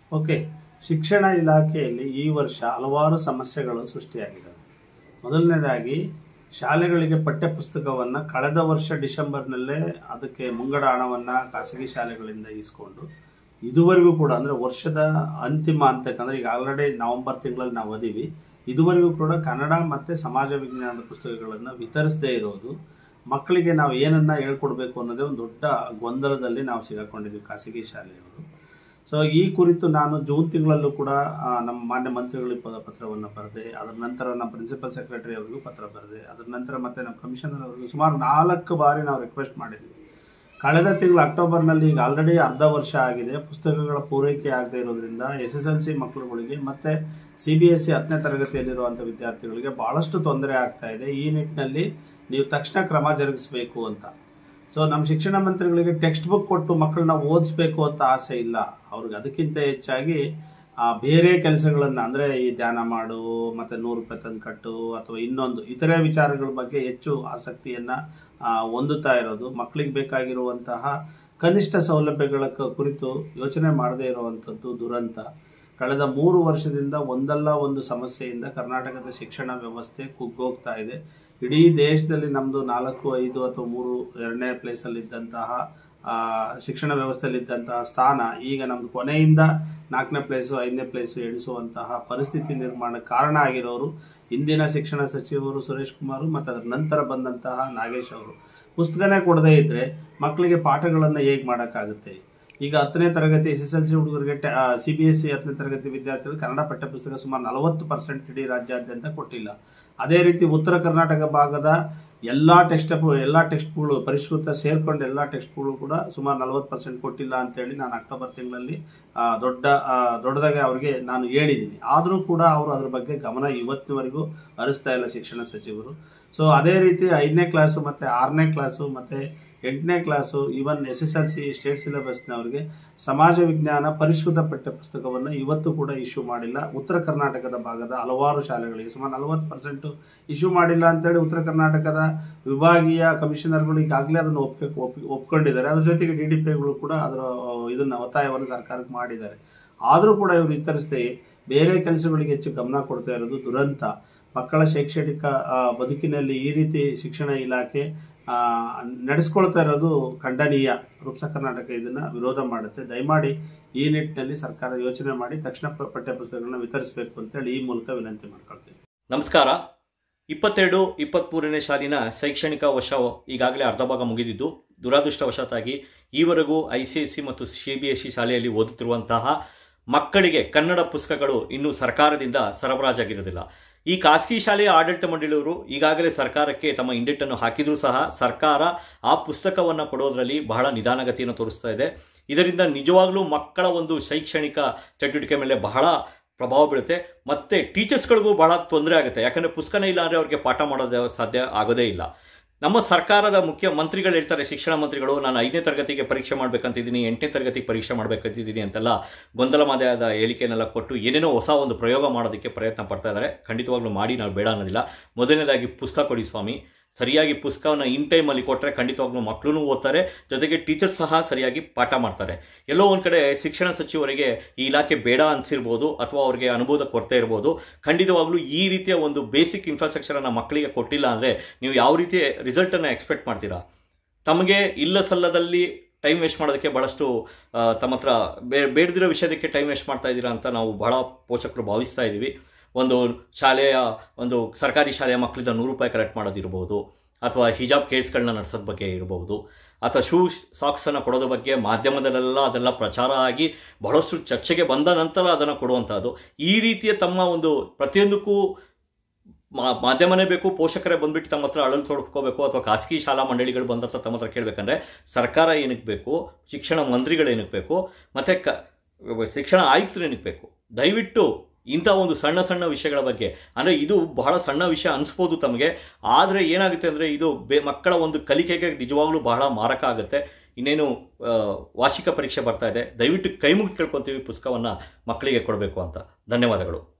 okay ಶಿಕ್ಷಣ ಇಲಾಖೆಯಲ್ಲಿ ಈ ವರ್ಷ ಹಲವಾರು ಸಮಸ್ಯೆಗಳು ಸೃಷ್ಟಿಯಾಗಿದ್ದಾವೆ ಮೊದಲನೇದಾಗಿ ಶಾಲೆಗಳಿಗೆ ಪಠ್ಯಪುಸ್ತಕವನ್ನು ಕಳೆದ ವರ್ಷ ಡಿಸೆಂಬರ್ನಲ್ಲೇ ಅದಕ್ಕೆ ಮುಂಗಡ ಹಣವನ್ನು ಖಾಸಗಿ ಶಾಲೆಗಳಿಂದ ಇಸ್ಕೊಂಡು ಇದುವರೆಗೂ ಕೂಡ ಅಂದರೆ ವರ್ಷದ ಅಂತಿಮ ಹಂತಕ್ಕಂದ್ರೆ ಈಗ ಆಲ್ರೆಡಿ ನವೆಂಬರ್ ತಿಂಗಳಲ್ಲಿ ನಾವು ಓದೀವಿ ಇದುವರೆಗೂ ಕೂಡ ಕನ್ನಡ ಮತ್ತು ಸಮಾಜ ವಿಜ್ಞಾನದ ಪುಸ್ತಕಗಳನ್ನು ವಿತರಿಸದೇ ಇರೋದು ಮಕ್ಕಳಿಗೆ ನಾವು ಏನನ್ನ ಹೇಳ್ಕೊಡ್ಬೇಕು ಅನ್ನೋದೇ ಒಂದು ದೊಡ್ಡ ಗೊಂದಲದಲ್ಲಿ ನಾವು ಸಿಗಾಕೊಂಡಿದ್ದೀವಿ ಖಾಸಗಿ ಶಾಲೆಯವರು ಸೊ ಈ ಕುರಿತು ನಾನು ಜೂನ್ ತಿಂಗಳಲ್ಲೂ ಕೂಡ ಆ, ನಮ್ಮ ಮಾನ್ಯ ಮಂತ್ರಿಗಳಿಗೆ ಪ- ಪತ್ರವನ್ನು ಬರೆದೆ ಅದರ ನಂತರ ನಮ್ಮ ಪ್ರಿನ್ಸಿಪಲ್ ಸೆಕ್ರೆಟರಿ ಅವರಿಗೂ ಪತ್ರ ಬರೆದೆ ಅದರ ನಂತರ ಮತ್ತೆ ನಮ್ಮ ಕಮಿಷನರ್ ಅವರಿಗೂ ಸುಮಾರು ನಾಲ್ಕು ಬಾರಿ ನಾವು ರಿಕ್ವೆಸ್ಟ್ ಮಾಡಿದ್ವಿ ಕಳೆದ ತಿಂಗಳು ಅಕ್ಟೋಬರ್ನಲ್ಲಿ ಈಗ ಆಲ್ರೆಡಿ ಅರ್ಧ ವರ್ಷ ಆಗಿದೆ ಪುಸ್ತಕಗಳ ಪೂರೈಕೆ ಆಗದೆ ಇರೋದ್ರಿಂದ ಎಸ್ ಎಸ್ ಎಲ್ ಸಿ ಮಕ್ಕಳುಗಳಿಗೆ ಮತ್ತು ಸಿ ಬಿ ಎಸ್ ಸಿ ಹತ್ತನೇ ತರಗತಿಯಲ್ಲಿರುವಂಥ ವಿದ್ಯಾರ್ಥಿಗಳಿಗೆ ಭಾಳಷ್ಟು ತೊಂದರೆ ಆಗ್ತಾ ಇದೆ ಈ ನಿಟ್ಟಿನಲ್ಲಿ ನೀವು ತಕ್ಷಣ ಕ್ರಮ ಜರುಗಿಸಬೇಕು ಅಂತ ಸೊ ನಮ್ಮ ಶಿಕ್ಷಣ ಮಂತ್ರಿಗಳಿಗೆ ಟೆಕ್ಸ್ಟ್ ಬುಕ್ ಕೊಟ್ಟು ಮಕ್ಕಳನ್ನ ಓದಿಸ್ಬೇಕು ಅಂತ ಆಸೆ ಇಲ್ಲ ಅವ್ರಿಗೆ ಅದಕ್ಕಿಂತ ಹೆಚ್ಚಾಗಿ ಆ, ಬೇರೆ ಕೆಲಸಗಳನ್ನು ಅಂದರೆ ಈ ಧ್ಯಾನ ಮಾಡು ಮತ್ತು ನೂರು ರೂಪಾಯಿ ತಂದು ಕಟ್ಟು ಅಥವಾ ಇನ್ನೊಂದು ಇತರೆ ವಿಚಾರಗಳ ಬಗ್ಗೆ ಹೆಚ್ಚು ಆಸಕ್ತಿಯನ್ನು ಹೊಂದುತ್ತಾ ಇರೋದು ಮಕ್ಕಳಿಗೆ ಬೇಕಾಗಿರುವಂತಹ ಕನಿಷ್ಠ ಸೌಲಭ್ಯಗಳ ಕ- ಕುರಿತು ಯೋಚನೆ ಮಾಡದೇ ಇರುವಂಥದ್ದು ದುರಂತ ಕಳೆದ ಮೂರು ವರ್ಷದಿಂದ ಒಂದಲ್ಲ ಒಂದು ಸಮಸ್ಯೆಯಿಂದ ಕರ್ನಾಟಕದ ಶಿಕ್ಷಣ ವ್ಯವಸ್ಥೆ ಕುಗ್ಗೋಗ್ತಾ ಇದೆ ಇಡೀ ದೇಶದಲ್ಲಿ ನಮ್ಮದು ನಾಲ್ಕು ಐದು ಅಥವಾ ಮೂರು ಎರಡನೇ ಪ್ಲೇಸಲ್ಲಿದ್ದಂತಹ ಆ, ಶಿಕ್ಷಣ ವ್ಯವಸ್ಥೆಯಲ್ಲಿದ್ದಂತಹ ಸ್ಥಾನ ಈಗ ನಮ್ಮದು ಕೊನೆಯಿಂದ ನಾಲ್ಕನೇ ಪ್ಲೇಸು ಐದನೇ ಪ್ಲೇಸು ಎಣಿಸುವಂತಹ ಪರಿಸ್ಥಿತಿ ನಿರ್ಮಾಣಕ್ಕೆ ಕಾರಣ ಆಗಿರೋರು ಇಂದಿನ ಶಿಕ್ಷಣ ಸಚಿವರು ಸುರೇಶ್ ಕುಮಾರ್ ಮತ್ತು ಅದರ ನಂತರ ಬಂದಂತಹ ನಾಗೇಶ್ ಅವರು ಪುಸ್ತಕನೇ ಕೊಡದೇ ಇದ್ದರೆ ಮಕ್ಕಳಿಗೆ ಪಾಠಗಳನ್ನು ಹೇಗೆ ಮಾಡೋಕ್ಕಾಗುತ್ತೆ ಈಗ ಹತ್ತನೇ ತರಗತಿ ಎಸ್ ಎಸ್ ಎಲ್ ಸಿ ಹುಡುಗರಿಗೆ ಸಿ ಬಿ ಎಸ್ ಸಿ ಹತ್ತನೇ ತರಗತಿ ವಿದ್ಯಾರ್ಥಿಗಳು ಕನ್ನಡ ಪಠ್ಯಪುಸ್ತಕ ಸುಮಾರು ನಲವತ್ತು ಪರ್ಸೆಂಟ್ ಇಡೀ ರಾಜ್ಯಾದ್ಯಂತ ಕೊಟ್ಟಿಲ್ಲ ಅದೇ ರೀತಿ ಉತ್ತರ ಕರ್ನಾಟಕ ಭಾಗದ ಎಲ್ಲ ಟೆಕ್ಸ್ಟ್ ಎಲ್ಲ ಟೆಕ್ಸ್ಟ್ಗಳು ಪರಿಷ್ಕೃತ ಸೇರ್ಕೊಂಡು ಎಲ್ಲ ಟೆಕ್ಸ್ಟ್ಗಳು ಕೂಡ ಸುಮಾರು ನಲವತ್ತು ಪರ್ಸೆಂಟ್ ಕೊಟ್ಟಿಲ್ಲ ಅಂತೇಳಿ ನಾನು ಅಕ್ಟೋಬರ್ ತಿಂಗಳಲ್ಲಿ ಆ, ದೊಡ್ಡ ಆ, ದೊಡ್ಡದಾಗಿ ಅವರಿಗೆ ನಾನು ಹೇಳಿದ್ದೀನಿ ಆದರೂ ಕೂಡ ಅವರು ಅದ್ರ ಬಗ್ಗೆ ಗಮನ ಇವತ್ತಿನವರೆಗೂ ಹರಿಸ್ತಾ ಇಲ್ಲ ಶಿಕ್ಷಣ ಸಚಿವರು ಸೊ ಅದೇ ರೀತಿ ಐದನೇ ಕ್ಲಾಸು ಮತ್ತು ಆರನೇ ಕ್ಲಾಸು ಮತ್ತು ಎಂಟನೇ class even S S L C state ಸಿಲೆಬಸ್ನವರಿಗೆ ಸಮಾಜ ವಿಜ್ಞಾನ ಪರಿಷ್ಕೃತ ಪಠ್ಯಪುಸ್ತಕವನ್ನು ಇವತ್ತು ಕೂಡ ಇಶ್ಯೂ ಮಾಡಿಲ್ಲ ಉತ್ತರ ಕರ್ನಾಟಕದ ಭಾಗದ ಹಲವಾರು ಶಾಲೆಗಳಿಗೆ ಸುಮಾರು ನಲವತ್ತು ಪರ್ಸೆಂಟು ಇಶ್ಯೂ ಮಾಡಿಲ್ಲ ಅಂತೇಳಿ ಉತ್ತರ ಕರ್ನಾಟಕದ ವಿಭಾಗೀಯ ಕಮಿಷನರ್ಗಳು ಈಗಾಗಲೇ ಅದನ್ನು ಒಪ್ಕ ಒಪ್ ಒಪ್ಕೊಂಡಿದ್ದಾರೆ ಅದ್ರ ಜೊತೆಗೆ ಡಿ ಡಿ ಪಿಗಳು ಕೂಡ ಅದರ ಇದನ್ನು ಒತ್ತಾಯವನ್ನು ಸರ್ಕಾರಕ್ಕೆ ಮಾಡಿದ್ದಾರೆ ಆದರೂ ಕೂಡ ಇವರು ವಿತರಿಸದೆ ಬೇರೆ ಕೆಲಸಗಳಿಗೆ ಹೆಚ್ಚು ಗಮನ ಕೊಡ್ತಾ ಇರೋದು ದುರಂತ ಮಕ್ಕಳ ಶೈಕ್ಷಣಿಕ ಆ, ಬದುಕಿನಲ್ಲಿ ಈ ರೀತಿ ಶಿಕ್ಷಣ ಇಲಾಖೆ ಆ, ನಡೆಸ್ಕೊಳ್ತಾ ಇರೋದು ಖಂಡನೀಯ ರೂಪ್ಸ ಕರ್ನಾಟಕ ಇದನ್ನ ವಿರೋಧ ಮಾಡುತ್ತೆ ದಯಮಾಡಿ ಈ ನಿಟ್ಟಿನಲ್ಲಿ ಸರ್ಕಾರ ಯೋಚನೆ ಮಾಡಿ ತಕ್ಷಣ ಪ- ಪಠ್ಯಪುಸ್ತಕಗಳನ್ನ ವಿತರಿಸಬೇಕು ಅಂತೇಳಿ ಈ ಮೂಲಕ ವಿನಂತಿ ಮಾಡ್ಕೊಳ್ತೀನಿ ನಮಸ್ಕಾರ ಇಪ್ಪತ್ತೆರಡು ಇಪ್ಪತ್ತ್ಮೂರನೇ ಸಾಲಿನ ಶೈಕ್ಷಣಿಕ ವರ್ಷ ಈಗಾಗಲೇ ಅರ್ಧ ಭಾಗ ಮುಗಿದಿದ್ದು ದುರಾದೃಷ್ಟವಶಾತ್ತಾಗಿ ಈವರೆಗೂ ಐ ಸಿ ಎಸ್ ಸಿ ಮತ್ತು ಸಿ ಬಿ ಎಸ್ ಸಿ ಶಾಲೆಯಲ್ಲಿ ಓದುತ್ತಿರುವಂತಹ ಮಕ್ಕಳಿಗೆ ಕನ್ನಡ ಪುಸ್ತಕಗಳು ಇನ್ನೂ ಸರ್ಕಾರದಿಂದ ಸರಬರಾಜಾಗಿರುವುದಿಲ್ಲ ಈ ಖಾಸಗಿ ಶಾಲೆಯ ಆಡಳಿತ ಮಂಡಳಿಯವರು ಈಗಾಗಲೇ ಸರ್ಕಾರಕ್ಕೆ ತಮ್ಮ ಇಂಡೆಟ್ಟನ್ನು ಹಾಕಿದರೂ ಸಹ ಸರ್ಕಾರ ಆ ಪುಸ್ತಕವನ್ನು ಕೊಡೋದರಲ್ಲಿ ಬಹಳ ನಿಧಾನಗತಿಯನ್ನು ತೋರಿಸ್ತಾ ಇದೆ ಇದರಿಂದ ನಿಜವಾಗ್ಲೂ ಮಕ್ಕಳ ಒಂದು ಶೈಕ್ಷಣಿಕ ಚಟುವಟಿಕೆ ಮೇಲೆ ಬಹಳ ಪ್ರಭಾವ ಬೀಳುತ್ತೆ ಮತ್ತೆ ಟೀಚರ್ಸ್ಗಳಿಗೂ ಬಹಳ ತೊಂದರೆ ಆಗುತ್ತೆ ಯಾಕಂದರೆ ಪುಸ್ತಕನೇ ಇಲ್ಲ ಅಂದರೆ ಅವ್ರಿಗೆ ಪಾಠ ಮಾಡೋದು ಸಾಧ್ಯ ಆಗೋದೇ ಇಲ್ಲ ನಮ್ಮ ಸರ್ಕಾರದ ಮುಖ್ಯ ಮಂತ್ರಿಗಳು ಹೇಳ್ತಾರೆ ಶಿಕ್ಷಣ ಮಂತ್ರಿಗಳು ನಾನು ಐದನೇ ತರಗತಿಗೆ ಪರೀಕ್ಷೆ ಮಾಡಬೇಕಂತಿದ್ದೀನಿ ಎಂಟನೇ ತರಗತಿಗೆ ಪರೀಕ್ಷೆ ಮಾಡಬೇಕಂತಿದ್ದೀನಿ ಅಂತೆಲ್ಲ ಗೊಂದಲ ಮಾದರಿಯಾದ ಹೇಳಿಕೆನೆಲ್ಲ ಕೊಟ್ಟು ಏನೇನೋ ಹೊಸ ಒಂದು ಪ್ರಯೋಗ ಮಾಡೋದಕ್ಕೆ ಪ್ರಯತ್ನ ಪಡ್ತಾ ಇದ್ದಾರೆ ಖಂಡಿತವಾಗ್ಲೂ ಮಾಡಿ ನಾವು ಬೇಡ ಅನ್ನೋದಿಲ್ಲ ಮೊದಲನೇದಾಗಿ ಪುಸ್ತಕ ಕೊಡಿ ಸ್ವಾಮಿ ಸರಿಯಾಗಿ ಪುಸ್ತಕವನ್ನು ಇನ್ ಟೈಮಲ್ಲಿ ಕೊಟ್ಟರೆ ಖಂಡಿತವಾಗ್ಲೂ ಮಕ್ಕಳು ಓದ್ತಾರೆ ಜೊತೆಗೆ ಟೀಚರ್ಸ್ ಸಹ ಸರಿಯಾಗಿ ಪಾಠ ಮಾಡ್ತಾರೆ ಎಲ್ಲೋ ಒಂದು ಕಡೆ ಶಿಕ್ಷಣ ಸಚಿವರಿಗೆ ಈ ಇಲಾಖೆ ಬೇಡ ಅನಿಸಿರ್ಬೋದು ಅಥವಾ ಅವರಿಗೆ ಅನುಭವದ ಕೊರತೆ ಇರ್ಬೋದು ಖಂಡಿತವಾಗ್ಲೂ ಈ ರೀತಿಯ ಒಂದು ಬೇಸಿಕ್ ಇನ್ಫ್ರಾಸ್ಟ್ರಕ್ಚರನ್ನು ಮಕ್ಕಳಿಗೆ ಕೊಟ್ಟಿಲ್ಲ ಅಂದರೆ ನೀವು ಯಾವ ರೀತಿಯ ರಿಸಲ್ಟನ್ನು ಎಕ್ಸ್ಪೆಕ್ಟ್ ಮಾಡ್ತೀರಾ ತಮಗೆ ಇಲ್ಲ ಸಲ್ಲದಲ್ಲಿ ಟೈಮ್ ವೇಸ್ಟ್ ಮಾಡೋದಕ್ಕೆ ಭಾಳಷ್ಟು ಆ, ತಮ್ಮ ಹತ್ರ ಬೇ ಬೇಡದಿರೋ ವಿಷಯದಕ್ಕೆ ಟೈಮ್ ವೇಸ್ಟ್ ಮಾಡ್ತಾ ಇದ್ದೀರಾ ಅಂತ ನಾವು ಬಹಳ ಪೋಷಕರು ಭಾವಿಸ್ತಾ ಇದ್ದೀವಿ ಒಂದು ಶಾಲೆಯ ಒಂದು ಸರ್ಕಾರಿ ಶಾಲೆಯ ಮಕ್ಕಳಿಂದ ನೂರು ರೂಪಾಯಿ ಕಲೆಕ್ಟ್ ಮಾಡೋದಿರ್ಬೋದು ಅಥವಾ ಹಿಜಾಬ್ ಕೇಸ್ಗಳನ್ನ ನಡೆಸೋದ್ ಬಗ್ಗೆ ಇರಬಹುದು ಅಥವಾ ಶೂ ಸಾಕ್ಸನ್ನು ಕೊಡೋದ್ರ ಬಗ್ಗೆ ಮಾಧ್ಯಮದಲ್ಲೆಲ್ಲ ಅದೆಲ್ಲ ಪ್ರಚಾರ ಆಗಿ ಬಹಳಷ್ಟು ಚರ್ಚೆಗೆ ಬಂದ ನಂತರ ಅದನ್ನು ಕೊಡುವಂಥದ್ದು ಈ ರೀತಿಯ ತಮ್ಮ ಒಂದು ಪ್ರತಿಯೊಂದಕ್ಕೂ ಮಾ- ಮಾಧ್ಯಮನೇ ಬೇಕು ಪೋಷಕರೇ ಬಂದ್ಬಿಟ್ಟು ತಮ್ಮ ಹತ್ರ ಅಳಲು ತೊಡ್ಕೋಬೇಕು ಅಥವಾ ಖಾಸಗಿ ಶಾಲಾ ಮಂಡಳಿಗಳು ಬಂದ ಹತ್ರ ತಮ್ಮ ಹತ್ರ ಕೇಳಬೇಕಂದ್ರೆ ಸರ್ಕಾರ ಏನಕ್ಕೆ ಬೇಕು ಶಿಕ್ಷಣ ಮಂತ್ರಿಗಳು ಏನಕ್ಕೆ ಬೇಕು ಮತ್ತು ಕ ಶಿಕ್ಷಣ ಆಯುಕ್ತರು ಏನಕ್ಕೆ ಬೇಕು ದಯವಿಟ್ಟು ಇಂಥ ಒಂದು ಸಣ್ಣ ಸಣ್ಣ ವಿಷಯಗಳ ಬಗ್ಗೆ ಅಂದರೆ ಇದು ಬಹಳ ಸಣ್ಣ ವಿಷಯ ಅನಿಸ್ಬೋದು ತಮಗೆ ಆದರೆ ಏನಾಗುತ್ತೆ ಅಂದರೆ ಇದು ಬೇ ಮಕ್ಕಳ ಒಂದು ಕಲಿಕೆಗೆ ನಿಜವಾಗ್ಲೂ ಬಹಳ ಮಾರಕ ಆಗುತ್ತೆ ಇನ್ನೇನು ಆ, ವಾರ್ಷಿಕ ಪರೀಕ್ಷೆ ಬರ್ತಾ ಇದೆ ದಯವಿಟ್ಟು ಕೈ ಮುಗಿದು ಕೇಳ್ಕೊತೀವಿ ಪುಸ್ತಕವನ್ನು ಮಕ್ಕಳಿಗೆ ಕೊಡಬೇಕು ಅಂತ ಧನ್ಯವಾದಗಳು